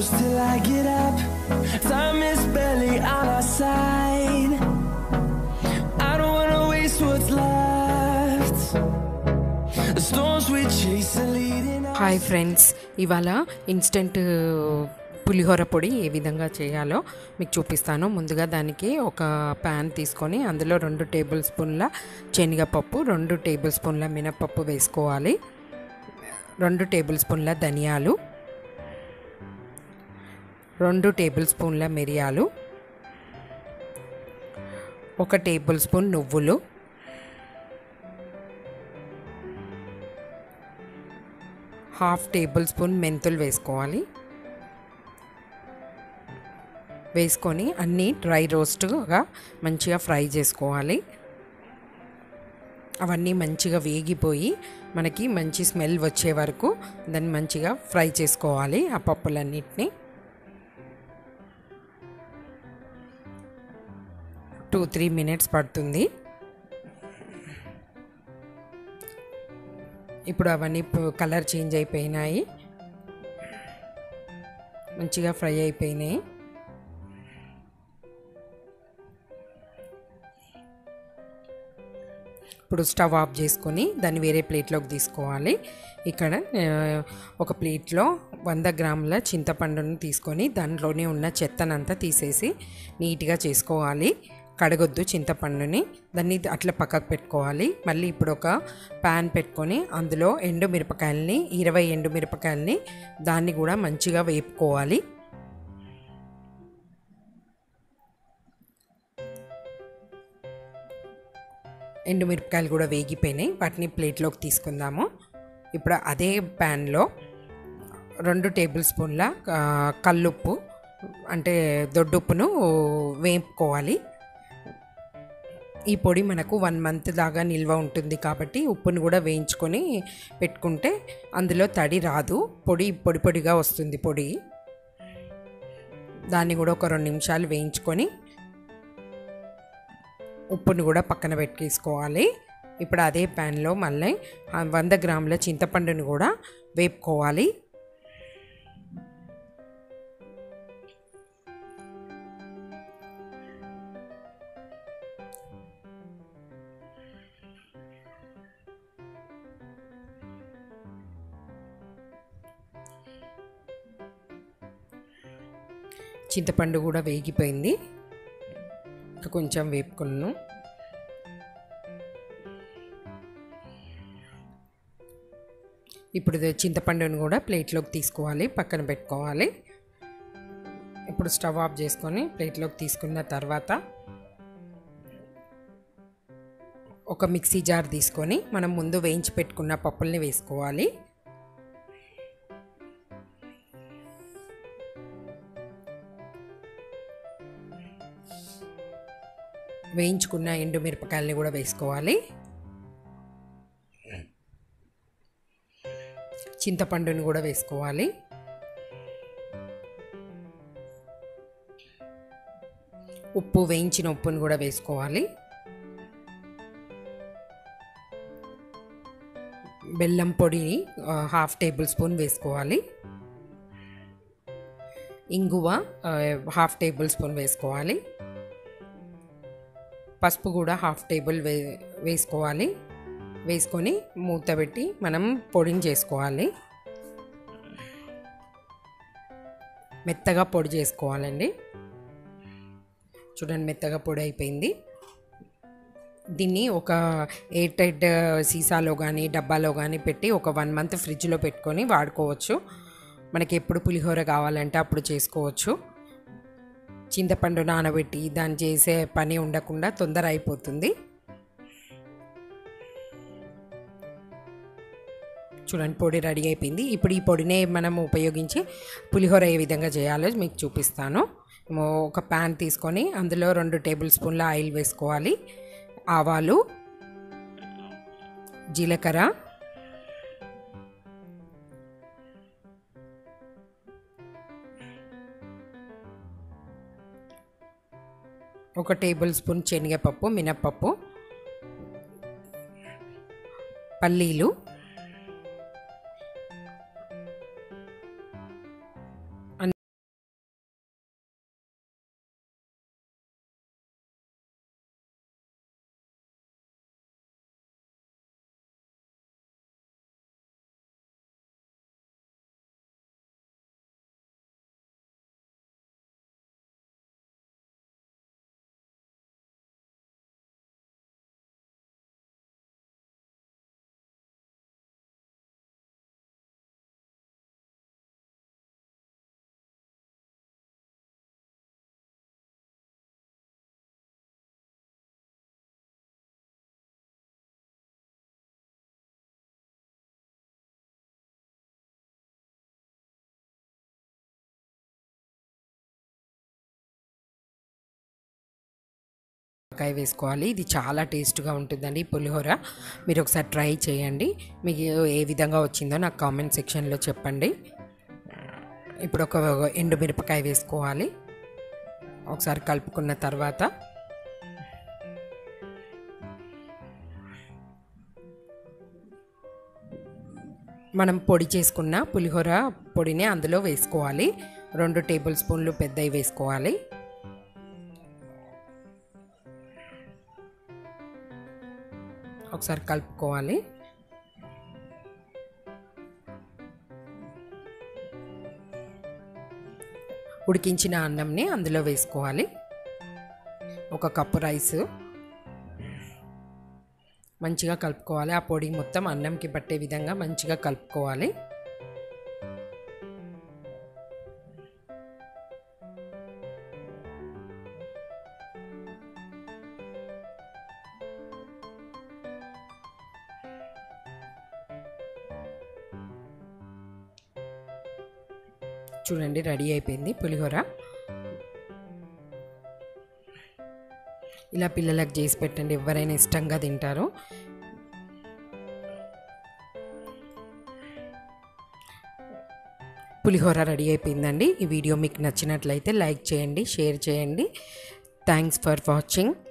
till I get up. Time is barely on our side. I don't wanna waste what's left. The storms we chase are leading us. Hi friends ఇవాళ instant pulihora పొడి ఏ విధంగా చేయాలో మీకు చూపిస్తాను ముందుగా దానికి ఒక ప్యాన్ తీసుకొని అందులో రెండు టేబుల్ స్పూన్ల శనగపప్పు రెండు టేబుల్ స్పూన్ల మినపప్పు వేసుకోవాలి రెండు టేబుల్ స్పూన్ల ధనియాలు రెండు టేబుల్ స్పూన్ల మిరియాలు ఒక టేబుల్ స్పూన్ నువ్వులు హాఫ్ టేబుల్ స్పూన్ మెంతులు వేసుకోవాలి వేసుకొని అన్నీ డ్రై రోస్ట్గా మంచిగా ఫ్రై చేసుకోవాలి అవన్నీ మంచిగా వేగిపోయి మనకి మంచి స్మెల్ వచ్చే వరకు దాన్ని మంచిగా ఫ్రై చేసుకోవాలి ఆ పప్పులన్నిటిని టూ త్రీ మినిట్స్ పడుతుంది ఇప్పుడు అవన్నీ కలర్ చేంజ్ అయిపోయినాయి మంచిగా ఫ్రై అయిపోయినాయి ఇప్పుడు స్టవ్ ఆఫ్ చేసుకొని దాన్ని వేరే ప్లేట్లోకి తీసుకోవాలి ఇక్కడ ఆ, ఒక ప్లేట్లో వంద గ్రాముల చింతపండును తీసుకొని దాంట్లోనే ఉన్న చెత్తనంతా తీసేసి నీట్గా చేసుకోవాలి కడగొద్దు చింతపండుని దాన్ని అట్లా పక్కకు పెట్టుకోవాలి మళ్ళీ ఇప్పుడు ఒక ప్యాన్ పెట్టుకొని అందులో ఎండు మిరపకాయలని ఇరవై ఎండు మిరపకాయలని దాన్ని కూడా మంచిగా వేపుకోవాలి ఎండుమిరపకాయలు కూడా వేగిపోయినాయి వాటిని ప్లేట్లోకి తీసుకుందాము ఇప్పుడు అదే ప్యాన్లో రెండు టేబుల్ స్పూన్ల ఆ, కల్లుప్పు అంటే దొడ్డుప్పును వేపుకోవాలి ఈ పొడి మనకు వన్ మంత్ దాకా నిల్వ ఉంటుంది కాబట్టి ఉప్పును కూడా వేయించుకొని పెట్టుకుంటే అందులో తడి రాదు పొడి పొడి పొడిగా వస్తుంది పొడి దాన్ని కూడా ఒక రెండు నిమిషాలు వేయించుకొని ఉప్పును కూడా పక్కన పెట్టేసుకోవాలి ఇప్పుడు అదే ప్యాన్లో మళ్ళీ ఆ వంద గ్రాముల చింతపండుని కూడా వేపుకోవాలి చింతపండు కూడా వేగిపోయింది ఇంకా కొంచెం వేపుకున్నాను ఇప్పుడు ఇది చింతపండుని కూడా ప్లేట్లోకి తీసుకోవాలి పక్కన పెట్టుకోవాలి ఇప్పుడు స్టవ్ ఆఫ్ చేసుకొని ప్లేట్లోకి తీసుకున్న తర్వాత ఒక మిక్సీ జార్ తీసుకొని మనం ముందు వేయించి పెట్టుకున్న పప్పుల్ని వేసుకోవాలి వేయించుకున్న ఎండు మిరపకాయలని కూడా వేసుకోవాలి చింతపండుని కూడా వేసుకోవాలి ఉప్పు వేయించిన ఉప్పుని కూడా వేసుకోవాలి బెల్లం పొడిని ఆ, హాఫ్ టేబుల్ స్పూన్ వేసుకోవాలి ఇంగువ ఆ, హాఫ్ టేబుల్ స్పూన్ వేసుకోవాలి పసుపు కూడా హాఫ్ టేబుల్ వే వేసుకోవాలి వేసుకొని మూత పెట్టి మనం పొడిని చేసుకోవాలి మెత్తగా పొడి చేసుకోవాలండి చూడండి మెత్తగా పొడి అయిపోయింది దీన్ని ఒక ఎయిర్ టైట్ సీసాలో కానీ డబ్బాలో కానీ పెట్టి ఒక వన్ మంత్ ఫ్రిడ్జ్లో పెట్టుకొని వాడుకోవచ్చు మనకి ఎప్పుడు పులిహోర కావాలంటే అప్పుడు చేసుకోవచ్చు చింతపండు నానబెట్టి దాన్ని చేసే పని ఉండకుండా తొందర అయిపోతుంది చూడండి పొడి రెడీ అయిపోయింది ఇప్పుడు ఈ పొడినే మనం ఉపయోగించి పులిహోర ఏ విధంగా చేయాలో మీకు చూపిస్తాను మో- ఒక ప్యాన్ తీసుకొని అందులో రెండు టేబుల్ స్పూన్ల ఆయిల్ వేసుకోవాలి ఆవాలు జీలకర్ర ఒక టేబుల్ స్పూన్ శనగపప్పు మినప్పప్పు పల్లీలు నిమ్మకాయ వేసుకోవాలి ఇది చాలా టేస్ట్గా ఉంటుందండి ఈ పులిహోర మీరు ఒకసారి ట్రై చేయండి మీకు ఏ విధంగా వచ్చిందో నాకు కామెంట్ సెక్షన్లో చెప్పండి ఇప్పుడు ఒక ఎండు మిరపకాయ వేసుకోవాలి ఒకసారి కలుపుకున్న తర్వాత మనం పొడి చేసుకున్న పులిహోర పొడిని అందులో వేసుకోవాలి రెండు టేబుల్ స్పూన్లు పెద్దవి వేసుకోవాలి ఒకసారి కలుపుకోవాలి ఉడికించిన అన్నంని అందులో వేసుకోవాలి ఒక కప్పు రైస్ మంచిగా కలుపుకోవాలి ఆ పొడి మొత్తం అన్నంకి పట్టే విధంగా మంచిగా కలుపుకోవాలి చూడండి రెడీ అయిపోయింది పులిహోర ఇలా పిల్లలకు చేసి పెట్టండి ఎవరైనా ఇష్టంగా తింటారు పులిహోర రెడీ అయిపోయిందండి ఈ వీడియో మీకు నచ్చినట్లయితే లైక్ చేయండి షేర్ చేయండి థ్యాంక్స్ ఫర్ వాచింగ్